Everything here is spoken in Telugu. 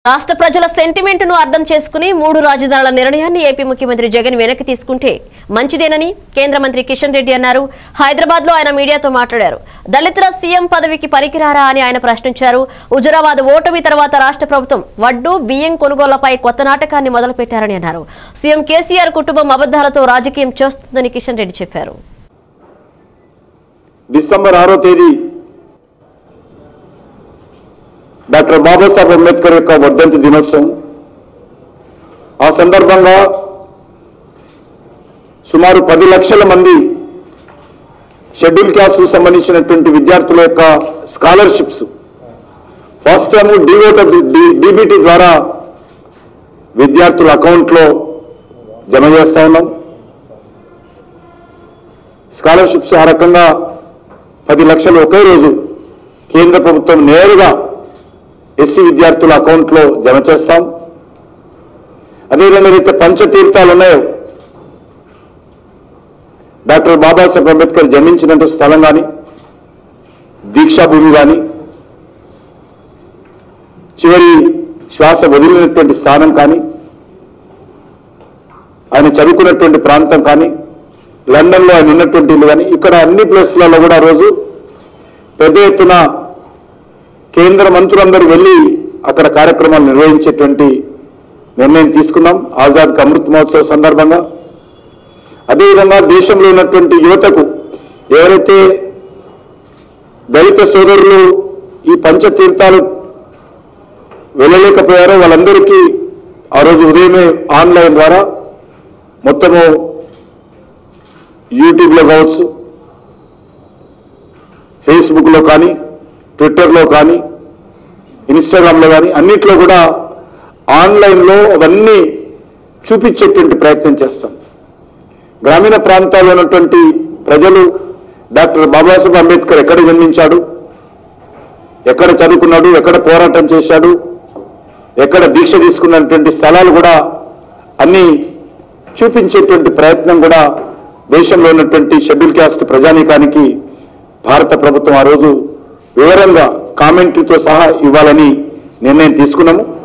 రాష్ట్ర ప్రజల సెంటిమెంట్ ను అర్థం చేసుకుని మూడు రాజధానుల నిర్ణయాన్ని ఏపీ ముఖ్యమంత్రి జగన్ వెనక్కి తీసుకుంటే మంచిదేనని కేంద్ర మంత్రి కిషన్ రెడ్డి అన్నారు హైదరాబాద్ లో ఆయన మీడియాతో మాట్లాడారు దళితుల సీఎం పదవికి పనికిరారా అని ఆయన ప్రశ్నించారు హుజురాబాద్ ఓటమి తర్వాత రాష్ట్ర ప్రభుత్వం వడ్డు బియ్యం కొనుగోళ్లపై కొత్త నాటకాన్ని మొదలుపెట్టారని అన్నారు సీఎం కేసీఆర్ కుటుంబం అబద్దాలతో రాజకీయం చేస్తుందని కిషన్ రెడ్డి చెప్పారు డిసెంబర్ ఆరో తేదీ డాక్టర్ బాబాసాహెబ్ అంబేద్కర్ యొక్క వర్ధంతి దినోత్సవం ఆ సందర్భంగా సుమారు పది లక్షల మంది షెడ్యూల్ క్యాస్ట్ సంబంధించినటువంటి విద్యార్థుల యొక్క స్కాలర్షిప్స్ ఫస్ట్ టైం డిఓట డిబిటీ ద్వారా విద్యార్థుల అకౌంట్లో జమ చేస్తా ఉన్నాం స్కాలర్షిప్స్ ఆ రకంగా పది లక్షలు ఒకే రోజు కేంద్ర ప్రభుత్వం నేరుగా ఎస్సీ విద్యార్థుల అకౌంట్లో జమ చేస్తాం అదేవిధంగా ఏదైతే పంచతీర్థాలు ఉన్నాయో డాక్టర్ బాబాసాహెబ్ అంబేద్కర్ జన్మించినట్టు స్థలం కానీ దీక్షాభూమి కానీ చివరి శ్వాస వదిలినటువంటి స్థానం కానీ ఆయన చదువుకున్నటువంటి ప్రాంతం కానీ లండన్లో ఆయన ఉన్నటువంటి ఇల్లు కానీ ఇక్కడ అన్ని ప్లేస్లలో కూడా ఆ రోజు పెద్ద ఎత్తున కేంద్ర మంత్రులందరూ వెళ్ళి అక్కడ కార్యక్రమాలు నిర్వహించేటువంటి నిర్ణయం తీసుకున్నాం ఆజాద్ కా అమృత్ మహోత్సవ్ సందర్భంగా అదేవిధంగా దేశంలో ఉన్నటువంటి యువతకు ఎవరైతే దళిత సోదరులు ఈ పంచతీర్థాలు వెళ్ళలేకపోయారో వాళ్ళందరికీ ఆ రోజు ఉదయమే ఆన్లైన్ ద్వారా మొత్తము యూట్యూబ్లో కావచ్చు ఫేస్బుక్లో కానీ ట్విట్టర్లో కానీ ఇన్స్టాగ్రామ్లో కానీ అన్నిట్లో కూడా ఆన్లైన్లో అవన్నీ చూపించేటువంటి ప్రయత్నం చేస్తాం గ్రామీణ ప్రాంతాల్లో ఉన్నటువంటి ప్రజలు డాక్టర్ బాబాసాహెబ్ అంబేద్కర్ ఎక్కడ జన్మించాడు ఎక్కడ చదువుకున్నాడు ఎక్కడ పోరాటం చేశాడు ఎక్కడ దీక్ష తీసుకున్నటువంటి స్థలాలు కూడా అన్ని చూపించేటువంటి ప్రయత్నం కూడా దేశంలో ఉన్నటువంటి షెడ్యూల్ క్యాస్ట్ ప్రజానీకానికి భారత ప్రభుత్వం ఆ రోజు వివరంగా కామెంటరీతో సహా ఇవ్వాలని నిర్ణయం తీసుకున్నాము